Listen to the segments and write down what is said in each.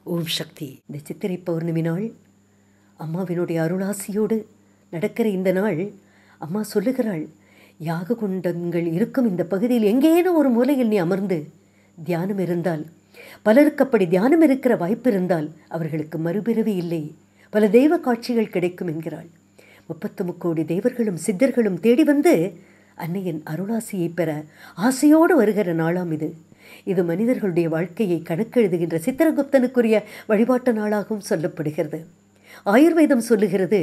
ஓம் சக்தி இந்த சித்திரை பௌர்ணமி நாள் அம்மாவினுடைய அருளாசியோடு நடக்கிற இந்த நாள் அம்மா சொல்லுகிறாள் யாக குண்டங்கள் இருக்கும் இந்த பகுதியில் எங்கேனும் ஒரு மூலையில் நீ அமர்ந்து தியானம் இருந்தால் பலருக்கு அப்படி தியானம் இருக்கிற வாய்ப்பு இருந்தால் அவர்களுக்கு மறுபிறவி இல்லை பல தெய்வ காட்சிகள் கிடைக்கும் என்கிறாள் முப்பத்து முக்கோடி தேவர்களும் சித்தர்களும் தேடி வந்து அன்னையின் அருளாசியை பெற ஆசையோடு வருகிற நாளாம் இது இது மனிதர்களுடைய வாழ்க்கையை கணக்கெழுதுகின்ற சித்திரகுப்தனுக்குரிய வழிபாட்டு நாளாகவும் சொல்லப்படுகிறது ஆயுர்வேதம் சொல்லுகிறது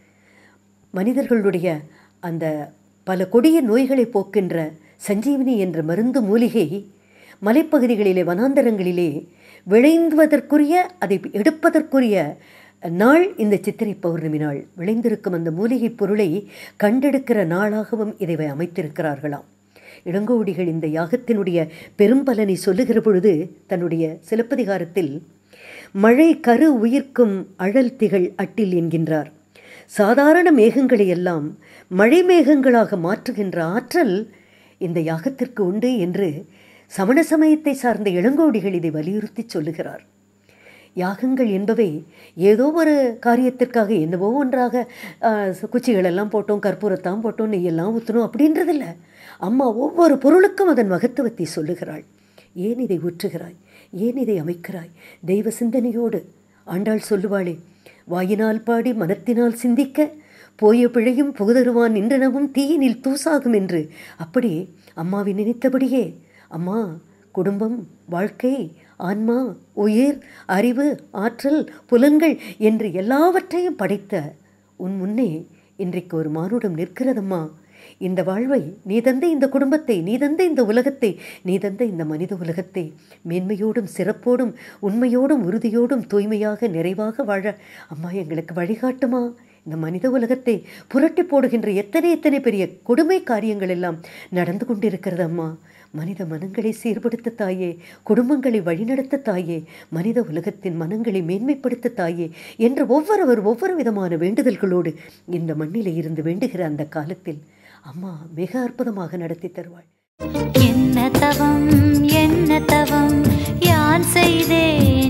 மனிதர்களுடைய அந்த பல கொடிய நோய்களை போக்கின்ற சஞ்சீவினி என்ற மருந்து மூலிகை மலைப்பகுதிகளிலே வனாந்தரங்களிலே விளைந்துவதற்குரிய அதை எடுப்பதற்குரிய நாள் இந்த சித்திரை பௌர்ணமி நாள் விளைந்திருக்கும் அந்த மூலிகை பொருளை கண்டெடுக்கிற நாளாகவும் இதை அமைத்திருக்கிறார்களாம் இளங்கோடிகள் இந்த யாகத்தினுடைய பெரும்பலனை சொல்லுகிற பொழுது தன்னுடைய சிலப்பதிகாரத்தில் மழை கரு உயிர்க்கும் அழல் திகழ் அட்டில் என்கின்றார் சாதாரண மேகங்களை எல்லாம் மழை மேகங்களாக மாற்றுகின்ற ஆற்றல் இந்த யாகத்திற்கு உண்டு என்று சமண சமயத்தை சார்ந்த இளங்கோடிகள் இதை வலியுறுத்தி சொல்லுகிறார் யாகங்கள் என்பவை ஏதோ ஒரு காரியத்திற்காக என்னவோ ஒன்றாக குச்சிகளெல்லாம் போட்டோம் கற்பூரத்தான் போட்டோம் நெய்யெல்லாம் ஊற்றணும் அப்படின்றதில்ல அம்மா ஒவ்வொரு பொருளுக்கும் அதன் மகத்துவத்தை சொல்லுகிறாள் ஏன் இதை ஊற்றுகிறாய் ஏன் இதை அமைக்கிறாய் தெய்வ சிந்தனையோடு ஆண்டாள் சொல்லுவாளே வாயினால் பாடி மனத்தினால் சிந்திக்க போய பிழையும் புகுதருவான் நின்றனவும் தீயினில் தூசாகும் என்று அப்படி அம்மாவை நினைத்தபடியே அம்மா குடும்பம் வாழ்க்கை ஆன்மா உயிர் அறிவு ஆற்றல் புலன்கள் என்று எல்லாவற்றையும் படைத்த உன் முன்னே இன்றைக்கு ஒரு மானுடம் நிற்கிறதம்மா இந்த வாழ்வை நீ தந்த இந்த குடும்பத்தை நீ தந்த இந்த உலகத்தை நீ தந்த இந்த மனித உலகத்தை மேன்மையோடும் சிறப்போடும் உண்மையோடும் உறுதியோடும் தூய்மையாக நிறைவாக வாழ அம்மா எங்களுக்கு வழிகாட்டுமா இந்த மனித உலகத்தை புரட்டி போடுகின்ற எத்தனை எத்தனை பெரிய கொடுமை காரியங்கள் எல்லாம் நடந்து கொண்டிருக்கிறது அம்மா மனித மனங்களை சீர்படுத்த தாயே குடும்பங்களை வழிநடத்த தாயே மனித உலகத்தின் மனங்களை மேன்மைப்படுத்த தாயே என்று ஒவ்வொருவர் ஒவ்வொரு விதமான வேண்டுதல்களோடு இந்த மண்ணிலே இருந்து வேண்டுகிற அந்த காலத்தில் அம்மா மிக அற்புதமாக நடத்தி தருவாள் என்ன தவம் என்ன தவம் யான் செய்தேன்